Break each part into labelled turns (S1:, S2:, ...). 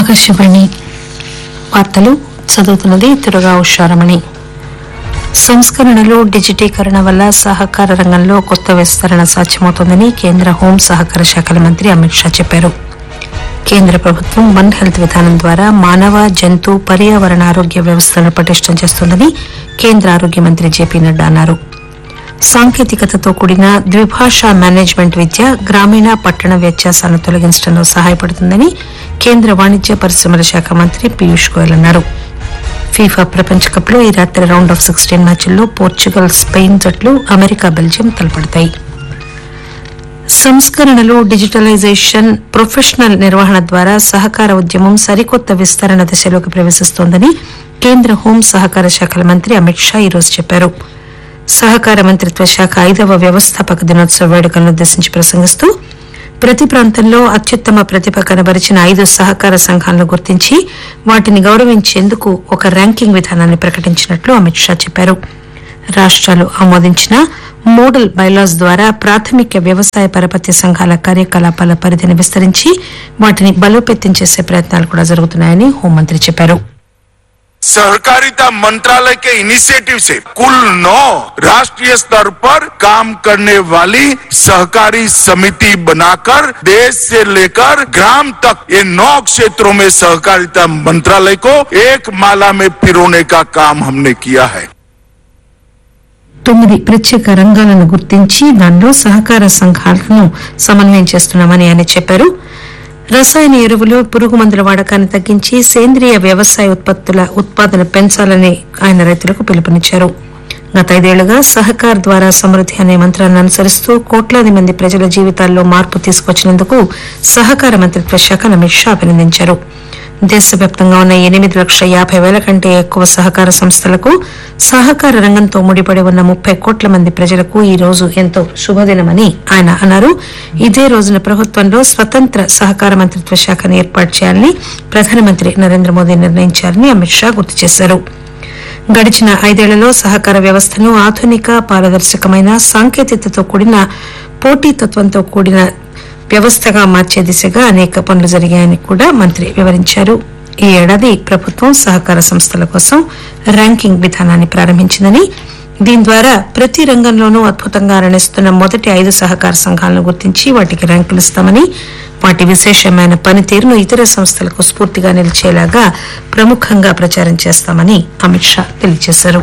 S1: ఆకాశవాణి వార్తలు చదువుతున్నది తురగా ఉషారమణి సంస్కరణలు డిజిటీకరణ వల్ల సహకార రంగంలో కొత్త విస్తరణ సాధ్యమవుతోందని కేంద్ర హోం సహకార శాఖల మంత్రి అమిత్ షా చెప్పారు కేంద్ర ప్రభుత్వం వన్ హెల్త్ విధానం ద్వారా మానవ జంతు పర్యావరణ ఆరోగ్య వ్యవస్థలను పటిష్టం చేస్తోందని కేంద్ర ఆరోగ్య మంత్రి జేపీ నడ్డా అన్నారు సాంకేతికతతో కూడిన ద్విభాషా మేనేజ్మెంట్ విద్య గ్రామీణ పట్టణ వ్యత్యాసాలను తొలగించడంలో సహాయపడుతుందని కేంద్ర వాణిజ్య పరిశ్రమల శాఖ మంత్రి పీయూష్ గోయల్ అన్నారు ఫీఫా ప్రపంచ కప్ లో ఈ రాత్రి రౌండ్ ఆఫ్ సిక్స్టీన్ మ్యాచ్ల్లో పోర్చుగల్ స్పెయిన్ జట్లు అమెరికా బెల్జియం తలపడతాయి సంస్కరణలు డిజిటలైజేషన్ ప్రొఫెషనల్ నిర్వహణ ద్వారా సహకార ఉద్యమం సరికొత్త విస్తరణ దశలోకి ప్రవేశిస్తోందని కేంద్ర హోం సహకార శాఖల మంత్రి అమిత్ షా ఈరోజు చెప్పారు సహకార మంత్రిత్వ శాఖ ఐదవ వ్యవస్థాపక దినోత్సవ వేడుకలను ఉద్దేశించి ప్రసంగిస్తూ ప్రతి ప్రాంతంలో అత్యుత్తమ ప్రతిభ కనబరిచిన ఐదు సహకార సంఘాలను గుర్తించి వాటిని గౌరవించేందుకు ఒక ర్యాంకింగ్ విధానాన్ని ప్రకటించినట్లు అమిత్ షా చెప్పారు రాష్ట్రాలు ఆమోదించిన మోడల్ బైలాస్ ద్వారా ప్రాథమిక వ్యవసాయ పరపతి సంఘాల కార్యకలాపాల పరిధిని విస్తరించి వాటిని బలోపేతం చేసే ప్రయత్నాలు కూడా జరుగుతున్నాయని హోంమంత్రి చెప్పారు
S2: सहकारिता मंत्रालय के इनिशिएटिव से कुल नौ राष्ट्रीय स्तर पर काम करने वाली सहकारी समिति बनाकर देश से लेकर ग्राम तक ये नौ क्षेत्रों में सहकारिता मंत्रालय को एक माला में पिरोने का काम हमने किया है
S1: తొమ్మిది ప్రత్యేక రంగాలను గుర్తించి దానిలో సహకార సంఘాలను సమన్వయం చేస్తున్నామని ఆయన చెప్పారు రసాయన ఎరువులు పురుగు మందుల వాడకాన్ని తగ్గించి సేంద్రియ వ్యవసాయ ఉత్పత్తుల ఉత్పాదన పెంచాలని ఆయన రైతులకు పిలుపునిచ్చారు గత ఐదేళ్లుగా సహకార్ ద్వారా సమృద్ధి అనే మంత్రాన్ని అనుసరిస్తూ కోట్లాది మంది ప్రజల జీవితాల్లో మార్పు తీసుకొచ్చినందుకు సహకార మంత్రిత్వ శాఖను అమిత్ షా అభినందించారు దేశవ్యాప్తంగా ఉన్న ఎనిమిది లక్షల యాభై వేల కంటే ఎక్కువ సహకార సంస్థలకు సహకార రంగంతో ముడిపడి ఉన్న ముప్పై కోట్ల మంది ప్రజలకు ఈ రోజు ఎంతో శుభదినమని ఆయన అన్నారు ఇదే రోజున ప్రభుత్వంలో స్వతంత్ర సహకార మంత్రిత్వ శాఖను ఏర్పాటు చేయాలని ప్రధానమంత్రి నరేంద్ర మోదీ నిర్ణయించారని అమిత్ షా గుర్తు చేశారు గడిచిన ఐదేళ్లలో సహకార వ్యవస్థను ఆధునిక పారదర్శకమైన సాంకేతికతతో కూడిన పోటీతత్వంతో కూడిన వ్యవస్థగా మార్చే దిశగా అనేక పనులు జరిగాయని కూడా మంత్రి వివరించారు ఈ ఏడాది ప్రభుత్వం సహకార సంస్థల కోసం ర్యాంకింగ్ విధానాన్ని ప్రారంభించిందని దీని ద్వారా ప్రతి రంగంలోనూ అద్భుతంగా రణిస్తున్న మొదటి ఐదు సహకార సంఘాలను గుర్తించి వాటికి ర్యాంకులు ఇస్తామని వాటి విశేషమైన పనితీరును ఇతర సంస్థలకు స్ఫూర్తిగా నిలిచేలాగా ప్రముఖంగా ప్రచారం చేస్తామని అమిత్ షా తెలియజేశారు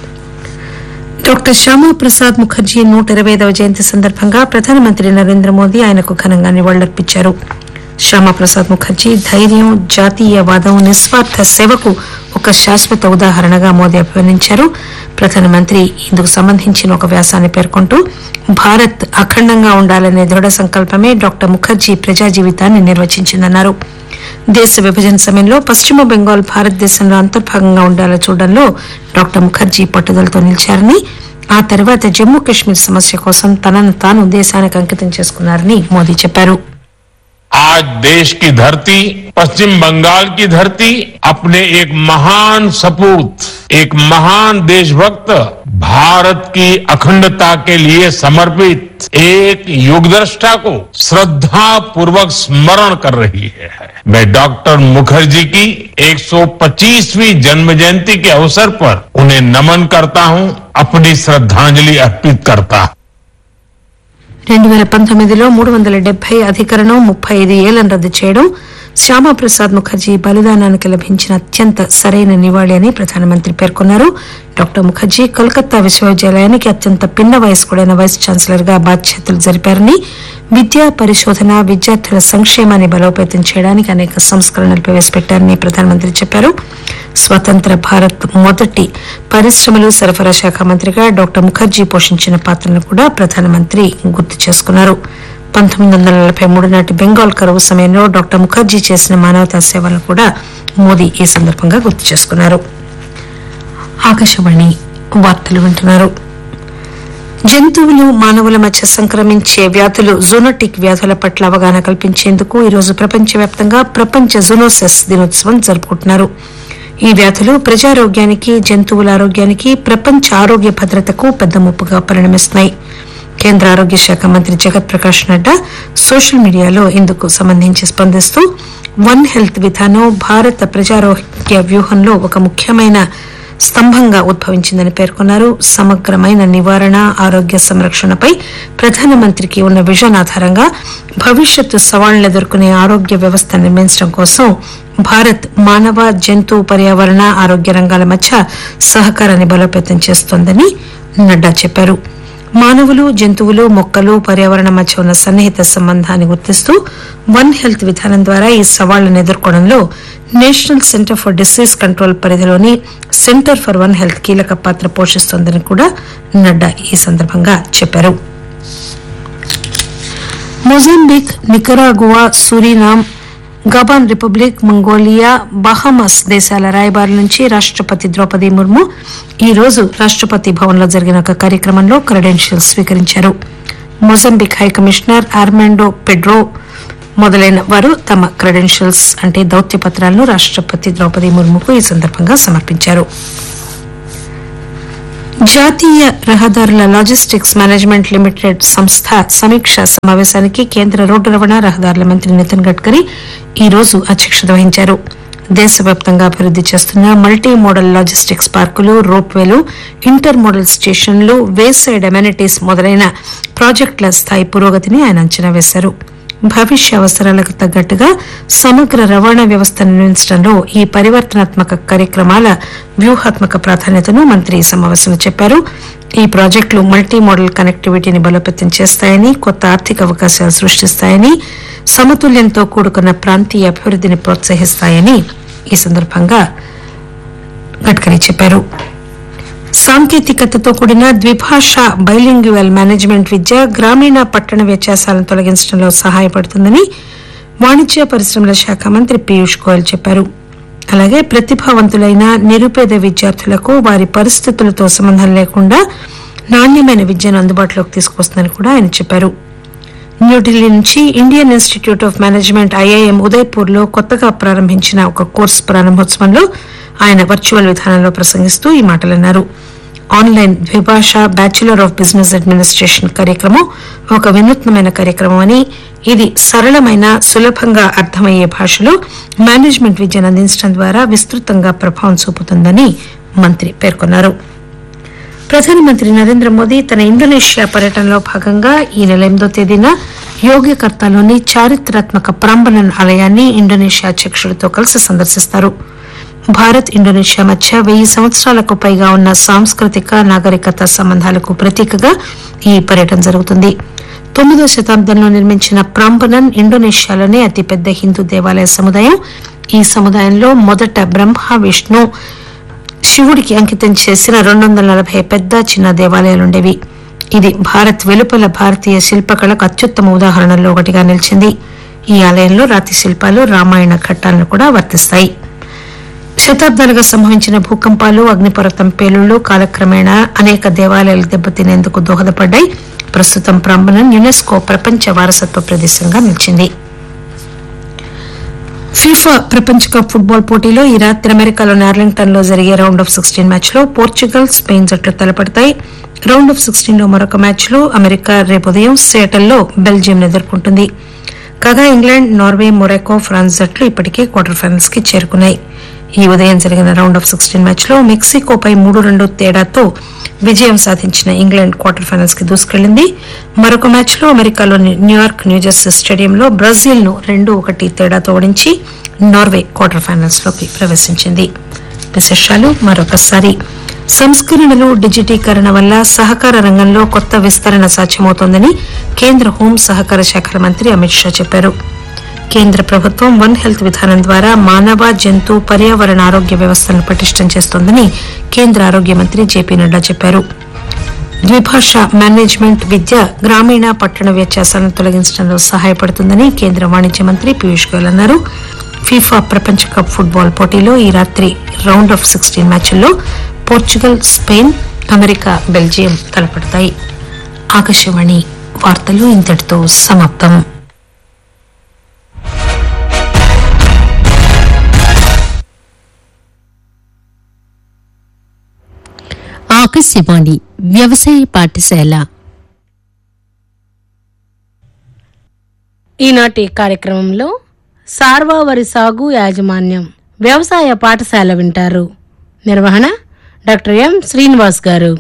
S1: డాక్టర్ శ్యామా ప్రసాద్ ముఖర్జీ నూట ఇరవై ఐదవ జయంతి సందర్భంగా ప్రధానమంత్రి నరేంద్ర మోదీ ఆయనకు ఘనంగా నివాళులర్పించారు శ్యామా ప్రసాద్ ముఖర్జీ ధైర్యం జాతీయవాదం నిస్వార్థ సేవకు ఒక శాశ్వత ఉదాహరణగా మోదీ అభివర్ణించారు ప్రధానమంత్రి ఇందుకు సంబంధించిన ఒక వ్యాసాన్ని పేర్కొంటూ భారత్ అఖండంగా ఉండాలనే దృఢ సంకల్పమే డాక్టర్ ముఖర్జీ ప్రజా జీవితాన్ని నిర్వచించిందన్నారు దేశ విభజన సమయంలో పశ్చిమ బెంగాల్ భారతదేశంలో అంతర్భాగంగా ఉండాలో చూడడంలో డాక్టర్ ముఖర్జీ పట్టుదలతో నిలిచారని ఆ తర్వాత జమ్మూ కాశ్మీర్ సమస్య కోసం తనను తాను దేశానికి అంకితం చేసుకున్నారని మోదీ చెప్పారు
S3: आज देश की धरती पश्चिम बंगाल की धरती अपने एक महान सपूत एक महान देशभक्त भारत की अखंडता के लिए समर्पित एक युगदृष्टा को श्रद्धा पूर्वक स्मरण कर रही है मैं डॉक्टर मुखर्जी की 125वीं जन्म जयंती के अवसर पर उन्हें नमन करता हूं अपनी श्रद्धांजलि अर्पित करता हूं
S1: రెండు వేల పంతొమ్మిదిలో మూడు వందల డెబ్బై అధికరణం ముప్పై ఐదు ఏళ్లను రద్దు చేయడం శ్యామాప్రసాద్ ముఖర్జీ బలిదానానికి లభించిన అత్యంత సరైన నివాళి అని ప్రధానమంత్రి పేర్కొన్నారు డాక్టర్ ముఖర్జీ కోల్కతా విశ్వవిద్యాలయానికి అత్యంత పిన్న వయస్కుడైన వైస్ ఛాన్సలర్ గా బాధ్యతలు జరిపారని విద్యా పరిశోధన విద్యార్థుల సంక్షేమాన్ని బలోపేతం చేయడానికి అనేక సంస్కరణలు ప్రవేశపెట్టారని ప్రధానమంత్రి చెప్పారు స్వతంత్ర భారత్ మొదటి పరిశ్రమలు సరఫరా శాఖ మంత్రిగా డాక్టర్ ముఖర్జీ పోషించిన పాత్రను కూడా ప్రధానమంత్రి గుర్తు చేసుకున్నారు పంతొమ్మిది వందల నలభై మూడు నాటి బెంగాల్ కరువు సమయంలో డాక్టర్ ముఖర్జీ చేసిన మానవతా సేవలను కూడా మోదీ ఈ సందర్భంగా గుర్తు చేసుకున్నారు ఆకాశవాణి వార్తలు వింటున్నారు జంతువులు మానవుల మధ్య సంక్రమించే వ్యాధులు జోనోటిక్ వ్యాధుల పట్ల అవగాహన కల్పించేందుకు ఈరోజు ప్రపంచవ్యాప్తంగా ప్రపంచ జోనోసిస్ దినోత్సవం జరుపుకుంటున్నారు ఈ వ్యాధులు ప్రజారోగ్యానికి జంతువుల ఆరోగ్యానికి ప్రపంచ ఆరోగ్య భద్రతకు పెద్ద ముప్పుగా పరిణమిస్తున్నాయి కేంద్ర ఆరోగ్య శాఖ మంత్రి జగత్ ప్రకాష్ నడ్డా సోషల్ మీడియాలో ఇందుకు సంబంధించి స్పందిస్తూ వన్ హెల్త్ విధానం భారత ప్రజారోగ్య వ్యూహంలో ఒక ముఖ్యమైన స్తంభంగా ఉద్భవించిందని పేర్కొన్నారు సమగ్రమైన నివారణ ఆరోగ్య సంరక్షణపై ప్రధానమంత్రికి ఉన్న విజన్ ఆధారంగా భవిష్యత్తు సవాళ్లను ఎదుర్కొనే ఆరోగ్య వ్యవస్థ నిర్మించడం కోసం భారత్ మానవ జంతు పర్యావరణ ఆరోగ్య రంగాల మధ్య సహకారాన్ని బలోపేతం చేస్తోందని నడ్డా చెప్పారు మానవులు జంతువులు మొక్కలు పర్యావరణం మధ్య ఉన్న సన్నిహిత సంబంధాన్ని గుర్తిస్తూ వన్ హెల్త్ విధానం ద్వారా ఈ సవాళ్లను ఎదుర్కోవడంలో national centre for disease control పరిధిలోని సెంటర్ ఫర్ వన్ హెల్త్ కీలక పాత్ర పోషిస్తోందని కూడా నడ్డా ఈ సందర్భంగా చెప్పారు Mozambique Nicaragua Suriname Gabon republic Mongolia Bahamas దేశాల రాయబారుల నుంచి రాష్టపతి ద్రౌపది ముర్ము ఈ రోజు రాష్టపతి భవన్లో జరిగిన ఒక కార్యక్రమంలో క్రెడెన్షియల్స్ స్వీకరించారు Mozambique high commissioner Armando Pedro మొదలైన వారు తమ క్రెడెన్షియల్స్ అంటే దౌత్య పత్రాలను రాష్టపతి ద్రౌపది ముర్ముకు ఈ సందర్భంగా సమర్పించారు జాతీయ రహదారుల లాజిస్టిక్స్ మేనేజ్మెంట్ లిమిటెడ్ సంస్థ సమీక్ష సమావేశానికి కేంద్ర రోడ్డు రవాణా రహదారుల మంత్రి నితిన్ గడ్కరీ ఈ రోజు అధ్యక్షత వహించారు దేశవ్యాప్తంగా అభివృద్ది చేస్తున్న మల్టీ మోడల్ లాజిస్టిక్స్ పార్కులు రోప్వేలు ఇంటర్ మోడల్ స్టేషన్లు వేసైడ్ అమెనిటీస్ మొదలైన ప్రాజెక్టుల స్థాయి పురోగతిని ఆయన అంచనా వేశారు భవిష్య అవసరాలకు తగ్గట్టుగా సమగ్ర రవాణా వ్యవస్థ నిర్మించడంలో ఈ పరివర్తనాత్మక కార్యక్రమాల వ్యూహాత్మక ప్రాధాన్యతను మంత్రి ఈ సమావేశంలో చెప్పారు ఈ ప్రాజెక్టులు మల్టీ మోడల్ కనెక్టివిటీని బలోపేతం చేస్తాయని కొత్త ఆర్థిక అవకాశాలు సృష్టిస్తాయని సమతుల్యంతో కూడుకున్న ప్రాంతీయ అభివృద్ధిని ప్రోత్సహిస్తాయని ఈ సందర్భంగా గడ్కరీ చెప్పారు సాంకేతికతతో కూడిన ద్విభాష బైలింగ్యువల్ మేనేజ్మెంట్ విద్య గ్రామీణ పట్టణ వ్యత్యాసాలను తొలగించడంలో సహాయపడుతుందని వాణిజ్య పరిశ్రమల శాఖ మంత్రి పీయూష్ గోయల్ చెప్పారు అలాగే ప్రతిభావంతులైన నిరుపేద విద్యార్థులకు వారి పరిస్థితులతో సంబంధం లేకుండా నాణ్యమైన విద్యను అందుబాటులోకి తీసుకొస్తుందని కూడా ఆయన చెప్పారు న్యూఢిల్లీ నుంచి Indian institute of management IIM Udaipur లో కొత్తగా ప్రారంభించిన ఒక కోర్సు ప్రారంభోత్సవంలో ఆయన వర్చువల్ విధానంలో ప్రసంగిస్తూ ఈ మాటలన్నారు ఆన్లైన్ ద్విభాష బ్యాచులర్ ఆఫ్ బిజినెస్ అడ్మినిస్ట్రేషన్ కార్యక్రమం ఒక వినూత్నమైన కార్యక్రమం అని ఇది సరళమైన సులభంగా అర్థమయ్యే భాషలో మేనేజ్మెంట్ విద్యను అందించడం ద్వారా విస్తృతంగా ప్రభావం చూపుతుందని మంత్రి పేర్కొన్నారు ప్రధానమంత్రి నరేంద్ర మోదీ తన ఇండోనేషియా పర్యటనలో భాగంగా ఈ నెల ఎనిమిదో తేదీన యోగ్యకర్తాలోని చారిత్రాత్మక ప్రాంబణన్ ఆలయాన్ని ఇండోనేషియా అధ్యక్షుడితో కలిసి సందర్శిస్తారు భారత్ ఇండోనేషియా మధ్య వెయ్యి సంవత్సరాలకు పైగా ఉన్న సాంస్కృతిక నాగరికత సంబంధాలకు ప్రతీకగా ఈ పర్యటన జరుగుతుంది తొమ్మిదో శతాబ్దంలో నిర్మించిన ప్రాంబనన్ ఇండోనేషియాలోనే అతిపెద్ద హిందూ దేవాలయ సముదాయం ఈ సముదాయంలో మొదట బ్రహ్మ విష్ణు శివుడికి అంకితం చేసిన రెండు వందల నలభై పెద్ద చిన్న దేవాలయాలుండేవి ఇది భారత్ వెలుపల భారతీయ శిల్పకళకు అత్యుత్తమ ఉదాహరణల్లో ఒకటిగా నిలిచింది ఈ ఆలయంలో రాతి శిల్పాలు రామాయణ ఘట్టాలను కూడా వర్తిస్తాయి శతాబ్దాలుగా సంభవించిన భూకంపాలు అగ్నిపర్వతం పేలుళ్లు కాలక్రమేణా అనేక దేవాలయాలు దెబ్బతినేందుకు దోహదపడ్డాయి ప్రస్తుతం ప్రాంబణం యునెస్కో ప్రపంచ వారసత్వ ప్రదేశంగా నిలిచింది ఫీఫా ప్రపంచ కప్ ఫుట్బాల్ పోటీలో ఈ రాత్రి అమెరికాలోని ఆర్లింగ్టన్ లో జరిగే రౌండ్ ఆఫ్ సిక్స్టీన్ మ్యాచ్ లో పోర్చుగల్ స్పెయిన్ జట్లు తలపడతాయి రౌండ్ ఆఫ్ సిక్స్టీన్ లో మరొక మ్యాచ్ లో అమెరికా రేపు ఉదయం సియాటల్లో బెల్జియం ఎదుర్కొంటుంది కాగా ఇంగ్లాండ్ నార్వే మొరాకో ఫ్రాన్స్ జట్లు ఇప్పటికే క్వార్టర్ ఫైనల్స్ కి చేరుకున్నాయి ఈ ఉదయం జరిగిన రౌండ్ ఆఫ్ సిక్స్టీన్ మ్యాచ్ లో మెక్సికోపై మూడు రెండు తేడాతో విజయం సాధించిన ఇంగ్లాండ్ క్వార్టర్ ఫైనల్స్ కి దూసుకెళ్లింది మరొక మ్యాచ్ లో అమెరికాలోని న్యూయార్క్ న్యూజెర్సీ స్టేడియంలో బ్రెజిల్ ను రెండు ఒకటి తేడాతో ఓడించి నార్వే క్వార్టర్ ఫైనల్స్ లోకి ప్రవేశించింది విశేషాలు మరొకసారి సంస్కరణలు డిజిటీకరణ వల్ల సహకార రంగంలో కొత్త విస్తరణ సాధ్యమవుతోందని కేంద్ర హోం సహకార శాఖల మంత్రి అమిత్ షా చెప్పారు కేంద్ర ప్రభుత్వం వన్ హెల్త్ విధానం ద్వారా మానవ జంతు పర్యావరణ ఆరోగ్య వ్యవస్థలను పటిష్టం చేస్తోందని కేంద్ర ఆరోగ్య మంత్రి జేపీ నడ్డా చెప్పారు ద్విభాష మేనేజ్మెంట్ విద్య గ్రామీణ పట్టణ వ్యత్యాసాలను తొలగించడంలో సహాయపడుతుందని కేంద్ర వాణిజ్య మంత్రి పీయూష్ గోయల్ అన్నారు ఫీఫా ప్రపంచ కప్ ఫుట్బాల్ పోటీలో ఈ రాత్రి రౌండ్ ఆఫ్ సిక్స్టీన్ మ్యాచ్ల్లో పోర్చుగల్ స్పెయిన్ అమెరికా బెల్జియం తలపడతాయి ఆకాశవాణి వార్తలు ఇంతటితో సమాప్తం
S4: ఆకాశవాణి వ్యవసాయ పాఠశాల ఈనాటి కార్యక్రమంలో సార్వా వరి సాగు యాజమాన్యం వ్యవసాయ పాఠశాల వింటారు నిర్వహణ డాక్టర్ ఎం శ్రీనివాస్ గారు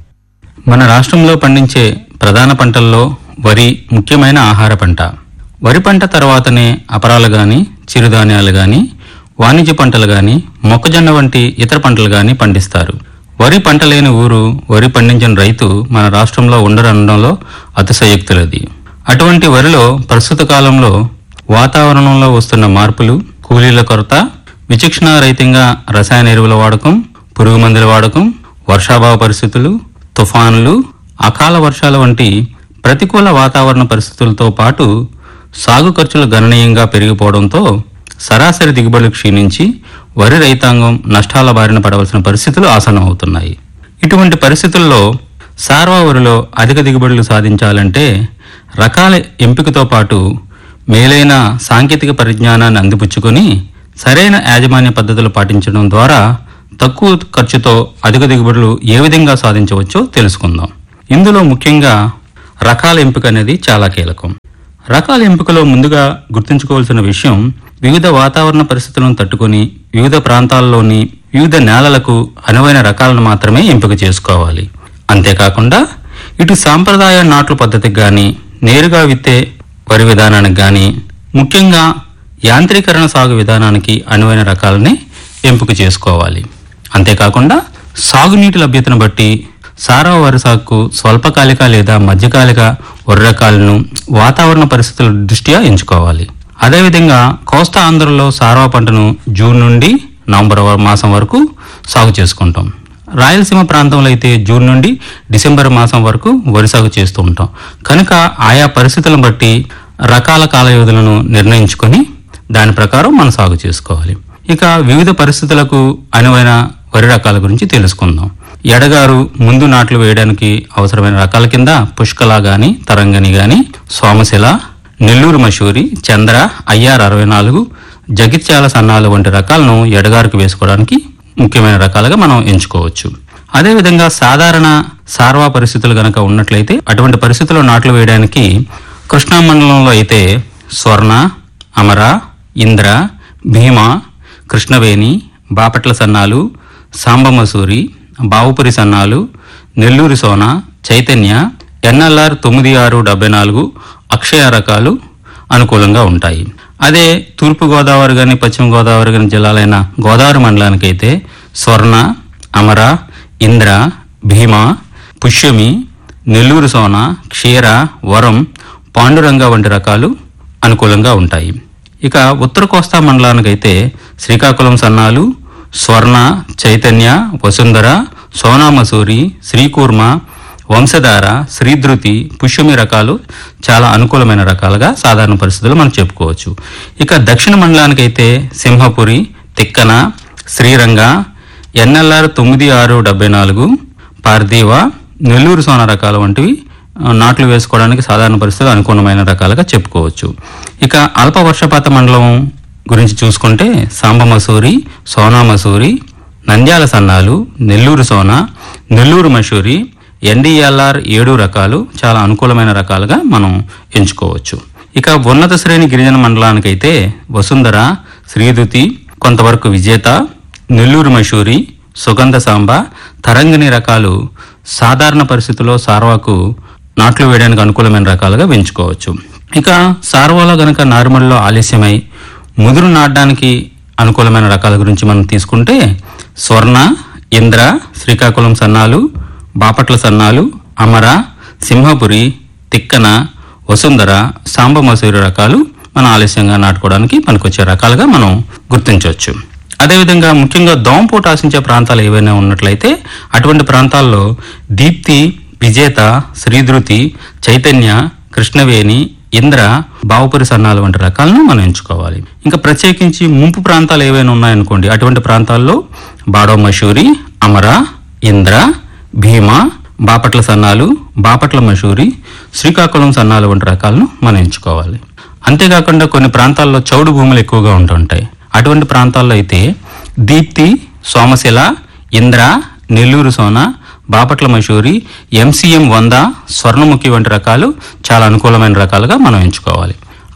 S5: మన రాష్ట్రంలో పండించే ప్రధాన పంటల్లో వరి ముఖ్యమైన ఆహార పంట వరి పంట తర్వాతనే అపరాలు గాని చిరుధాన్యాలు గాని వాణిజ్య పంటలు గాని మొక్కజొన్న వంటి ఇతర పంటలు గాని పండిస్తారు వరి పంట లేని ఊరు వరి పండించిన రైతు మన రాష్ట్రంలో ఉండరనడంలో అతిశయోక్తులది అటువంటి వరిలో ప్రస్తుత కాలంలో వాతావరణంలో వస్తున్న మార్పులు కూలీల కొరత విచక్షణారహితంగా రసాయన ఎరువుల వాడకం పురుగు మందుల వాడకం వర్షాభావ పరిస్థితులు తుఫానులు అకాల వర్షాల వంటి ప్రతికూల వాతావరణ పరిస్థితులతో పాటు సాగు ఖర్చులు గణనీయంగా పెరిగిపోవడంతో సరాసరి దిగుబడులు క్షీణించి వరి రైతాంగం నష్టాల బారిన పడవలసిన పరిస్థితులు ఆసన్నమవుతున్నాయి ఇటువంటి పరిస్థితుల్లో సార్వా వరిలో అధిక దిగుబడులు సాధించాలంటే రకాల ఎంపికతో పాటు మేలైన సాంకేతిక పరిజ్ఞానాన్ని అందిపుచ్చుకొని సరైన యాజమాన్య పద్ధతులు పాటించడం ద్వారా తక్కువ ఖర్చుతో అధిక దిగుబడులు ఏ విధంగా సాధించవచ్చో తెలుసుకుందాం ఇందులో ముఖ్యంగా రకాల ఎంపిక అనేది చాలా కీలకం రకాల ఎంపికలో ముందుగా గుర్తుంచుకోవాల్సిన విషయం వివిధ వాతావరణ పరిస్థితులను తట్టుకొని వివిధ ప్రాంతాల్లోని వివిధ నేలలకు అనువైన రకాలను మాత్రమే ఎంపిక చేసుకోవాలి అంతేకాకుండా ఇటు సాంప్రదాయ నాట్ల పద్ధతికి గాని నేరుగా విత్తే వరి విధానానికి గాని ముఖ్యంగా యాంత్రీకరణ సాగు విధానానికి అనువైన రకాలని ఎంపిక చేసుకోవాలి అంతేకాకుండా సాగునీటి లభ్యతను బట్టి సారా వరి సాగుకు స్వల్పకాలిక లేదా మధ్యకాలిక వరి రకాలను వాతావరణ పరిస్థితుల దృష్ట్యా ఎంచుకోవాలి అదేవిధంగా కోస్తా ఆంధ్రలో సారవ పంటను జూన్ నుండి నవంబర్ వ- మాసం వరకు సాగు చేసుకుంటాం రాయలసీమ ప్రాంతంలో అయితే జూన్ నుండి డిసెంబర్ మాసం వరకు వరి సాగు చేస్తూ ఉంటాం కనుక ఆయా పరిస్థితులను బట్టి రకాల కాల వ్యవధులను నిర్ణయించుకొని దాని ప్రకారం మనం సాగు చేసుకోవాలి ఇక వివిధ పరిస్థితులకు అనువైన వరి రకాల గురించి తెలుసుకుందాం ఎడగారు ముందు నాట్లు వేయడానికి అవసరమైన రకాల కింద పుష్కల గాని తరంగని గాని సోమశిల నెల్లూరు మషూరి చంద్ర ఐఆర్ అరవై నాలుగు జగిత్యాల సన్నాలు వంటి రకాలను ఎడగారుకు వేసుకోవడానికి ముఖ్యమైన రకాలుగా మనం ఎంచుకోవచ్చు అదేవిధంగా సాధారణ సార్వా పరిస్థితులు గనక ఉన్నట్లయితే అటువంటి పరిస్థితుల్లో నాట్లు వేయడానికి కృష్ణా మండలంలో అయితే స్వర్ణ అమర ఇంద్ర భీమ కృష్ణవేణి బాపట్ల సన్నాలు సాంబమసూరి బావుపురి సన్నాలు నెల్లూరి సోన చైతన్య ఎన్ఎల్ఆర్ తొమ్మిది ఆరు డెబ్బై నాలుగు అక్షయ రకాలు అనుకూలంగా ఉంటాయి అదే తూర్పు గోదావరి గాని పశ్చిమ గోదావరి గాని జిల్లాలైన గోదావరి మండలానికైతే స్వర్ణ అమర ఇంద్ర భీమ పుష్యమి నెల్లూరు సోన క్షీర వరం పాండురంగ వంటి రకాలు అనుకూలంగా ఉంటాయి ఇక ఉత్తర కోస్తా మండలానికైతే శ్రీకాకుళం సన్నాలు స్వర్ణ చైతన్య వసుంధర సోనామసూరి శ్రీకూర్మ వంశధార శ్రీధృతి పుష్యమి రకాలు చాలా అనుకూలమైన రకాలుగా సాధారణ పరిస్థితులు మనం చెప్పుకోవచ్చు ఇక దక్షిణ మండలానికైతే సింహపురి తిక్కన శ్రీరంగ ఎన్ఎల్ఆర్ తొమ్మిది ఆరు డెబ్బై నాలుగు పార్దీవ నెల్లూరు సోన రకాలు వంటివి ఆ, నాట్లు వేసుకోవడానికి సాధారణ పరిస్థితులు అనుకూలమైన రకాలుగా చెప్పుకోవచ్చు ఇక అల్ప వర్షపాత మండలం గురించి చూసుకుంటే సాంబమసూరి సోనా మసూరి నంద్యాల సన్నాలు నెల్లూరు సోన నెల్లూరు మషూరి ఎన్డీఎల్ఆర్ ఏడు రకాలు చాలా అనుకూలమైన రకాలుగా మనం ఎంచుకోవచ్చు ఇక ఉన్నత శ్రేణి గిరిజన మండలానికైతే వసుంధర శ్రీదుతి కొంతవరకు విజేత నెల్లూరు మషూరి సుగంధ సాంబ తరంగిణి రకాలు సాధారణ పరిస్థితుల్లో సార్వాకు నాట్లు వేయడానికి అనుకూలమైన రకాలుగా పెంచుకోవచ్చు ఇక సార్వాలో గనక నారుమడిలో ఆలస్యమై ముదురు నాటడానికి అనుకూలమైన రకాల గురించి మనం తీసుకుంటే స్వర్ణ ఇంద్ర శ్రీకాకుళం సన్నాలు బాపట్ల సన్నాలు అమర సింహపురి తిక్కన వసుంధర సాంబమసూరి రకాలు మనం ఆలస్యంగా నాటుకోవడానికి పనికొచ్చే రకాలుగా మనం గుర్తించవచ్చు అదేవిధంగా ముఖ్యంగా దోమపోటు ఆశించే ప్రాంతాలు ఏవైనా ఉన్నట్లయితే అటువంటి ప్రాంతాల్లో దీప్తి విజేత శ్రీధృతి చైతన్య కృష్ణవేణి ఇంద్ర బావుపురి సన్నాలు వంటి రకాలను మనం ఎంచుకోవాలి ఇంకా ప్రత్యేకించి ముంపు ప్రాంతాలు ఏవైనా ఉన్నాయనుకోండి అటువంటి ప్రాంతాల్లో బాడో మషూరి అమర ఇంద్ర భీమ బాపట్ల సన్నాలు బాపట్ల మషూరి శ్రీకాకుళం సన్నాలు వంటి రకాలను మనం ఎంచుకోవాలి అంతేకాకుండా కొన్ని ప్రాంతాల్లో చౌడు భూములు ఎక్కువగా ఉంటుంటాయి అటువంటి ప్రాంతాల్లో అయితే దీప్తి సోమశిల ఇంద్ర నెల్లూరు సోన బాపట్ల మషూరి ఎంసీఎం వంద స్వర్ణముఖి వంటి రకాలు చాలా అనుకూలమైన రకాలుగా మనం ఎంచుకోవాలి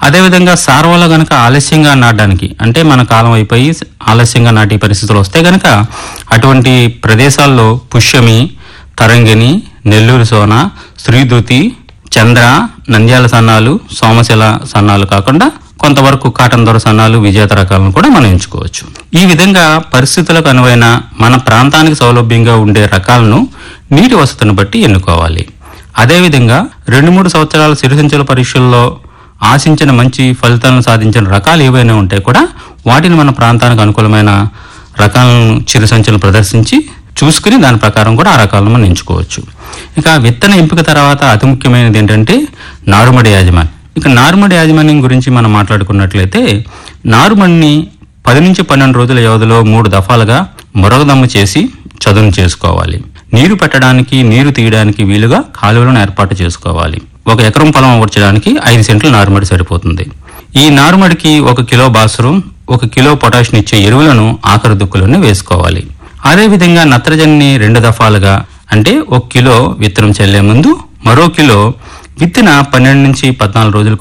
S5: అదేవిధంగా సార్వలో గనక ఆలస్యంగా నాటడానికి అంటే మన కాలం అయిపోయి ఆలస్యంగా నాటే పరిస్థితులు వస్తే గనక అటువంటి ప్రదేశాల్లో పుష్యమి తరంగిణి నెల్లూరు సోన శ్రీదూతి చంద్ర నంద్యాల సన్నాలు సోమశిల సన్నాలు కాకుండా కొంతవరకు కాటన్ దొర సన్నాలు విజేత రకాలను కూడా మనం ఎంచుకోవచ్చు ఈ విధంగా పరిస్థితులకు అనువైన మన ప్రాంతానికి సౌలభ్యంగా ఉండే రకాలను నీటి వసతిని బట్టి ఎన్నుకోవాలి అదేవిధంగా రెండు మూడు సంవత్సరాల సిరిసంచుల పరీక్షల్లో ఆశించిన మంచి ఫలితాలను సాధించిన రకాలు ఏవైనా ఉంటే కూడా వాటిని మన ప్రాంతానికి అనుకూలమైన రకాలను చిరుసంచులు ప్రదర్శించి చూసుకుని దాని ప్రకారం కూడా ఆ రకాలను మనం ఎంచుకోవచ్చు ఇక విత్తన ఎంపిక తర్వాత అతి ముఖ్యమైనది ఏంటంటే నారుమడి యాజమాన్యం ఇక నారుమడి యాజమాన్యం గురించి మనం మాట్లాడుకున్నట్లయితే నారుమడిని పది నుంచి పన్నెండు రోజుల వ్యవధిలో మూడు దఫాలుగా మరొకదమ్ము చేసి చదును చేసుకోవాలి నీరు పెట్టడానికి నీరు తీయడానికి వీలుగా కాలువలను ఏర్పాటు చేసుకోవాలి ఒక ఎకరం పొలం అమర్చడానికి ఐదు సెంట్లు నారుమడి సరిపోతుంది ఈ నారుమడికి ఒక కిలో బాసురం ఒక కిలో పొటాషియం ఇచ్చే ఎరువులను ఆఖరి దుక్కులోనే వేసుకోవాలి అదేవిధంగా నత్రజనిని రెండు దఫాలుగా అంటే ఒక కిలో విత్తనం చెల్లే ముందు మరో కిలో విత్తిన పన్నెండు నుంచి పద్నాలుగు రోజులకు